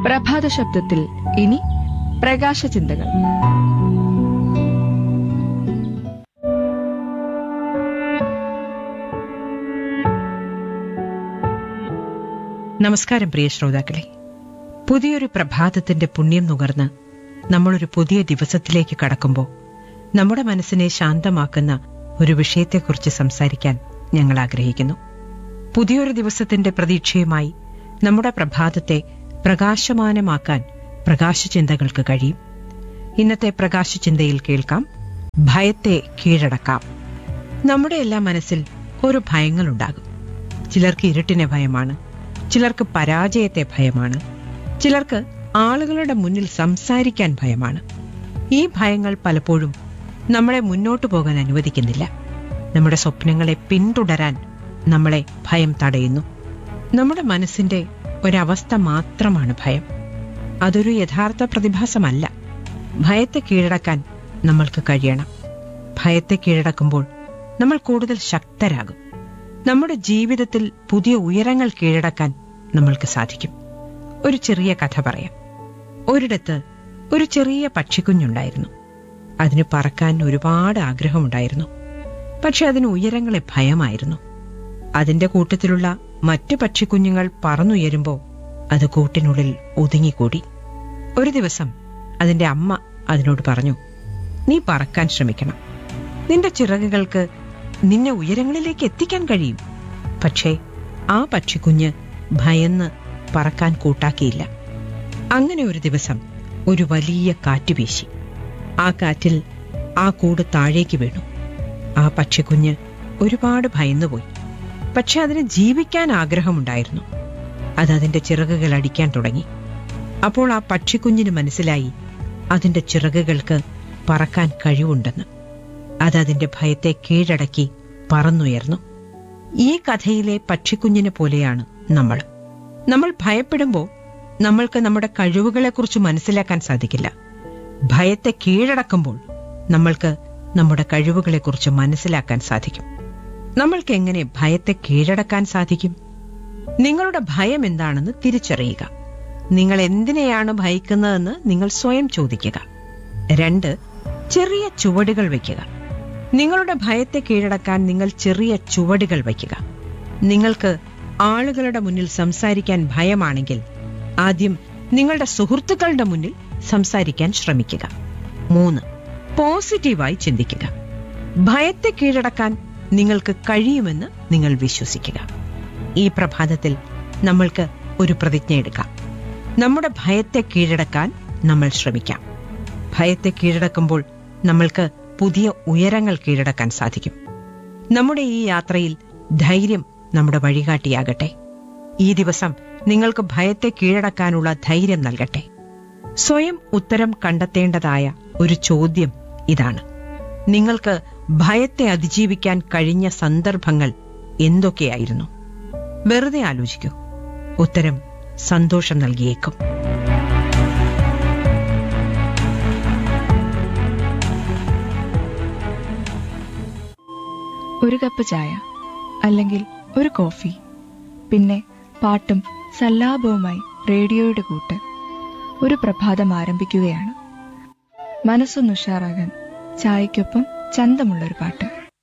പ്രഭാത ശബ്ദത്തിൽ ഇനി പ്രകാശ ചിന്തകൾ നമസ്കാരം പ്രിയ ശ്രോതാക്കളെ പുതിയൊരു പ്രഭാതത്തിന്റെ പുണ്യം നുകർന്ന് നമ്മളൊരു പുതിയ ദിവസത്തിലേക്ക് കടക്കുമ്പോൾ നമ്മുടെ മനസ്സിനെ ശാന്തമാക്കുന്ന ഒരു വിഷയത്തെക്കുറിച്ച് സംസാരിക്കാൻ ഞങ്ങൾ ആഗ്രഹിക്കുന്നു പുതിയൊരു ദിവസത്തിന്റെ പ്രതീക്ഷയുമായി നമ്മുടെ പ്രഭാതത്തെ പ്രകാശമാനമാക്കാൻ പ്രകാശചിന്തകൾക്ക് കഴിയും ഇന്നത്തെ പ്രകാശചിന്തയിൽ കേൾക്കാം ഭയത്തെ കീഴടക്കാം നമ്മുടെ എല്ലാ മനസ്സിൽ ഒരു ഭയങ്ങളുണ്ടാകും ചിലർക്ക് ഇരുട്ടിനെ ഭയമാണ് ചിലർക്ക് പരാജയത്തെ ഭയമാണ് ചിലർക്ക് ആളുകളുടെ മുന്നിൽ സംസാരിക്കാൻ ഭയമാണ് ഈ ഭയങ്ങൾ പലപ്പോഴും നമ്മളെ മുന്നോട്ടു പോകാൻ അനുവദിക്കുന്നില്ല നമ്മുടെ സ്വപ്നങ്ങളെ പിന്തുടരാൻ നമ്മളെ ഭയം തടയുന്നു നമ്മുടെ മനസ്സിന്റെ ഒരവസ്ഥ മാത്രമാണ് ഭയം അതൊരു യഥാർത്ഥ പ്രതിഭാസമല്ല ഭയത്തെ കീഴടക്കാൻ നമ്മൾക്ക് കഴിയണം ഭയത്തെ കീഴടക്കുമ്പോൾ നമ്മൾ കൂടുതൽ ശക്തരാകും നമ്മുടെ ജീവിതത്തിൽ പുതിയ ഉയരങ്ങൾ കീഴടക്കാൻ നമ്മൾക്ക് സാധിക്കും ഒരു ചെറിയ കഥ പറയാം ഒരിടത്ത് ഒരു ചെറിയ പക്ഷിക്കുഞ്ഞുണ്ടായിരുന്നു അതിന് പറക്കാൻ ഒരുപാട് ആഗ്രഹമുണ്ടായിരുന്നു പക്ഷെ അതിന് ഉയരങ്ങളെ ഭയമായിരുന്നു അതിന്റെ കൂട്ടത്തിലുള്ള മറ്റു പക്ഷിക്കുഞ്ഞുങ്ങൾ പറന്നുയരുമ്പോൾ അത് കൂട്ടിനുള്ളിൽ ഒതുങ്ങിക്കൂടി ഒരു ദിവസം അതിന്റെ അമ്മ അതിനോട് പറഞ്ഞു നീ പറക്കാൻ ശ്രമിക്കണം നിന്റെ ചിറകുകൾക്ക് നിന്നെ ഉയരങ്ങളിലേക്ക് എത്തിക്കാൻ കഴിയും പക്ഷേ ആ പക്ഷിക്കുഞ്ഞ് ഭയന്ന് പറക്കാൻ കൂട്ടാക്കിയില്ല അങ്ങനെ ഒരു ദിവസം ഒരു വലിയ കാറ്റ് വീശി ആ കാറ്റിൽ ആ കൂട് താഴേക്ക് വീണു ആ പക്ഷിക്കുഞ്ഞ് ഒരുപാട് ഭയന്നുപോയി പക്ഷെ അതിന് ജീവിക്കാൻ ആഗ്രഹമുണ്ടായിരുന്നു അത് അതിന്റെ ചിറകുകൾ അടിക്കാൻ തുടങ്ങി അപ്പോൾ ആ പക്ഷിക്കുഞ്ഞിന് മനസ്സിലായി അതിന്റെ ചിറകുകൾക്ക് പറക്കാൻ കഴിവുണ്ടെന്ന് അത് അതിന്റെ ഭയത്തെ കീഴടക്കി പറന്നുയർന്നു ഈ കഥയിലെ പക്ഷിക്കുഞ്ഞിനെ പോലെയാണ് നമ്മൾ നമ്മൾ ഭയപ്പെടുമ്പോൾ നമ്മൾക്ക് നമ്മുടെ കഴിവുകളെക്കുറിച്ച് മനസ്സിലാക്കാൻ സാധിക്കില്ല ഭയത്തെ കീഴടക്കുമ്പോൾ നമ്മൾക്ക് നമ്മുടെ കഴിവുകളെക്കുറിച്ച് മനസ്സിലാക്കാൻ സാധിക്കും നമ്മൾക്ക് എങ്ങനെ ഭയത്തെ കീഴടക്കാൻ സാധിക്കും നിങ്ങളുടെ ഭയം എന്താണെന്ന് തിരിച്ചറിയുക നിങ്ങൾ എന്തിനെയാണ് ഭയക്കുന്നതെന്ന് നിങ്ങൾ സ്വയം ചോദിക്കുക രണ്ട് ചെറിയ ചുവടുകൾ വയ്ക്കുക നിങ്ങളുടെ ഭയത്തെ കീഴടക്കാൻ നിങ്ങൾ ചെറിയ ചുവടുകൾ വയ്ക്കുക നിങ്ങൾക്ക് ആളുകളുടെ മുന്നിൽ സംസാരിക്കാൻ ഭയമാണെങ്കിൽ ആദ്യം നിങ്ങളുടെ സുഹൃത്തുക്കളുടെ മുന്നിൽ സംസാരിക്കാൻ ശ്രമിക്കുക മൂന്ന് പോസിറ്റീവായി ചിന്തിക്കുക ഭയത്തെ കീഴടക്കാൻ നിങ്ങൾക്ക് കഴിയുമെന്ന് നിങ്ങൾ വിശ്വസിക്കുക ഈ പ്രഭാതത്തിൽ നമ്മൾക്ക് ഒരു പ്രതിജ്ഞ എടുക്കാം നമ്മുടെ ഭയത്തെ കീഴടക്കാൻ നമ്മൾ ശ്രമിക്കാം ഭയത്തെ കീഴടക്കുമ്പോൾ നമ്മൾക്ക് പുതിയ ഉയരങ്ങൾ കീഴടക്കാൻ സാധിക്കും നമ്മുടെ ഈ യാത്രയിൽ ധൈര്യം നമ്മുടെ വഴികാട്ടിയാകട്ടെ ഈ ദിവസം നിങ്ങൾക്ക് ഭയത്തെ കീഴടക്കാനുള്ള ധൈര്യം നൽകട്ടെ സ്വയം ഉത്തരം കണ്ടെത്തേണ്ടതായ ഒരു ചോദ്യം ഇതാണ് നിങ്ങൾക്ക് ഭയത്തെ അതിജീവിക്കാൻ കഴിഞ്ഞ സന്ദർഭങ്ങൾ എന്തൊക്കെയായിരുന്നു വെറുതെ ആലോചിക്കൂ ഉത്തരം സന്തോഷം നൽകിയേക്കും ഒരു കപ്പ് ചായ അല്ലെങ്കിൽ ഒരു കോഫി പിന്നെ പാട്ടും സല്ലാപവുമായി റേഡിയോയുടെ കൂട്ട് ഒരു പ്രഭാതം ആരംഭിക്കുകയാണ് മനസ്സൊന്ന് ഉഷാറാകാൻ ചായക്കൊപ്പം ചന്തമുള്ളൊരു പാട്ട്